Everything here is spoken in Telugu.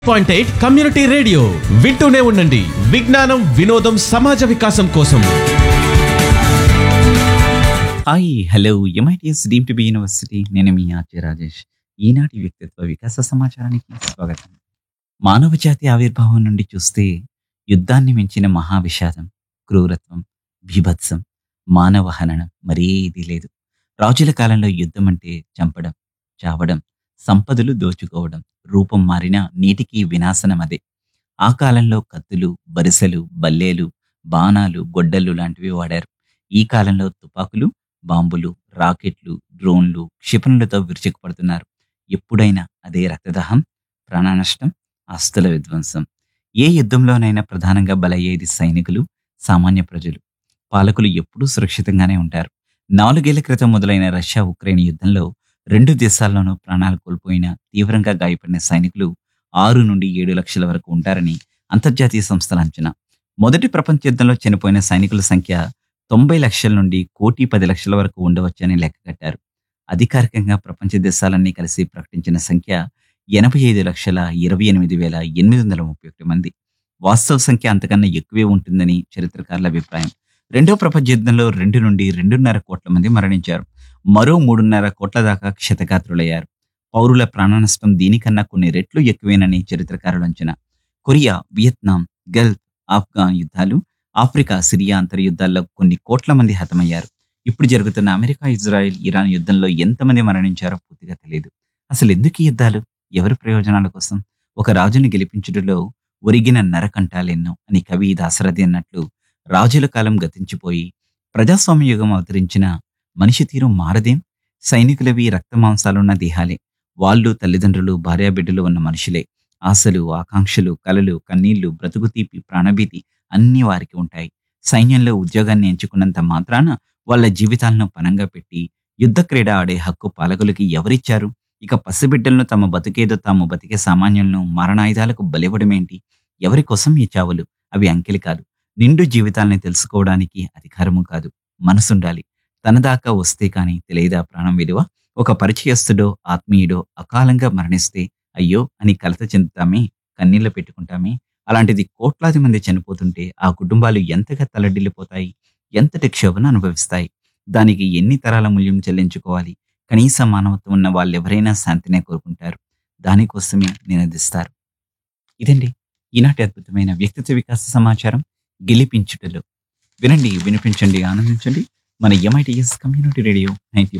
పాయింట్ ఎయిట్ కమ్యూనిటీ రేడియో వింటూనే ఉండండి విజ్ఞానం వినోదం సమాజ వికాసం కోసం hi hello MITS deemed to be university నేను మీ ఆర్జే రాజేష్ ఈనాటి వ్యక్తిత్వ వికాస సమాచారానికి స్వాగతం మానవ జాతి ఆవిర్భావం నుండి చూస్తే యుద్ధాన్ని మించిన మహావిషాదం క్రూరత్వం బీభత్సం మానవ హననం మరే ఇది లేదు రాజుల కాలంలో యుద్ధం అంటే చంపడం చావడం సంపదలు దోచుకోవడం రూపం మారిన నీటికి వినాశనం అదే ఆ కాలంలో కత్తులు బరిసెలు బల్లేలు బాణాలు గొడ్డళ్ళు లాంటివి వాడారు ఈ కాలంలో తుపాకులు బాంబులు రాకెట్లు డ్రోన్లు క్షిపణులతో విరుచుకుపడుతున్నారు ఎప్పుడైనా అదే రక్తదాహం ప్రాణనష్టం ఆస్తుల విధ్వంసం ఏ యుద్ధంలోనైనా ప్రధానంగా బలయ్యేది సైనికులు సామాన్య ప్రజలు పాలకులు ఎప్పుడూ సురక్షితంగానే ఉంటారు నాలుగేళ్ల క్రితం మొదలైన రష్యా ఉక్రెయిన్ యుద్ధంలో రెండు దేశాల్లోనూ ప్రాణాలు కోల్పోయిన తీవ్రంగా గాయపడిన సైనికులు ఆరు నుండి ఏడు లక్షల వరకు ఉంటారని అంతర్జాతీయ సంస్థల అంచనా మొదటి ప్రపంచ యుద్ధంలో చనిపోయిన సైనికుల సంఖ్య తొంభై లక్షల నుండి కోటి పది లక్షల వరకు ఉండవచ్చని లెక్క కట్టారు అధికారికంగా ప్రపంచ దేశాలన్నీ కలిసి ప్రకటించిన సంఖ్య ఎనభై ఐదు లక్షల ఇరవై ఎనిమిది వేల ఎనిమిది వందల ముప్పై ఒకటి మంది వాస్తవ సంఖ్య అంతకన్నా ఎక్కువే ఉంటుందని చరిత్రకారుల అభిప్రాయం రెండో ప్రపంచ యుద్ధంలో రెండు నుండి రెండున్నర కోట్ల మంది మరణించారు మరో మూడున్నర కోట్ల దాకా క్షతగాత్రులయ్యారు పౌరుల ప్రాణనష్టం దీనికన్నా కొన్ని రెట్లు ఎక్కువేనని చరిత్రకారుల అంచనా కొరియా వియత్నాం గల్ఫ్ ఆఫ్ఘాన్ యుద్ధాలు ఆఫ్రికా సిరియా అంతర్యుద్ధాల్లో కొన్ని కోట్ల మంది హతమయ్యారు ఇప్పుడు జరుగుతున్న అమెరికా ఇజ్రాయెల్ ఇరాన్ యుద్ధంలో ఎంతమంది మరణించారో పూర్తిగా తెలియదు అసలు ఎందుకు ఈ యుద్ధాలు ఎవరి ప్రయోజనాల కోసం ఒక రాజుని గెలిపించుటలో ఒరిగిన నరకంటాలెన్నో అని కవి దాసరథి అన్నట్లు రాజుల కాలం గతించిపోయి ప్రజాస్వామ్య యుగం అవతరించిన మనిషి తీరు మారదేం సైనికులవి రక్తమాంసాలున్న దేహాలే వాళ్ళు తల్లిదండ్రులు భార్యాబిడ్డలు ఉన్న మనుషులే ఆశలు ఆకాంక్షలు కలలు కన్నీళ్లు బ్రతుకు తీపి ప్రాణభీతి అన్నీ వారికి ఉంటాయి సైన్యంలో ఉద్యోగాన్ని ఎంచుకున్నంత మాత్రాన వాళ్ళ జీవితాలను పనంగా పెట్టి యుద్ధ క్రీడ ఆడే హక్కు పాలకులకి ఎవరిచ్చారు ఇక పసిబిడ్డలను తమ బతికేదో తాము బతికే సామాన్యులను మరణాయుధాలకు బలివ్వడమేంటి ఎవరి కోసం ఈ చావులు అవి అంకెలి కాదు నిండు జీవితాల్ని తెలుసుకోవడానికి అధికారము కాదు మనసుండాలి తన దాకా వస్తే కాని తెలియదా ప్రాణం విలువ ఒక పరిచయస్తుడో ఆత్మీయుడో అకాలంగా మరణిస్తే అయ్యో అని కలత చెందుతామే కన్నీళ్లు పెట్టుకుంటామే అలాంటిది కోట్లాది మంది చనిపోతుంటే ఆ కుటుంబాలు ఎంతగా తలడిల్లిపోతాయి ఎంతటి క్షోభను అనుభవిస్తాయి దానికి ఎన్ని తరాల మూల్యం చెల్లించుకోవాలి కనీస మానవత్వం ఉన్న వాళ్ళు ఎవరైనా శాంతినే కోరుకుంటారు దానికోసమే నినదిస్తారు ఇదండి ఈనాటి అద్భుతమైన వ్యక్తిత్వ వికాస సమాచారం గెలిపించుటలో వినండి వినిపించండి ఆనందించండి మన ఎంఐటిఎస్ కమ్యూనిటీ రేడియో నైన్టీ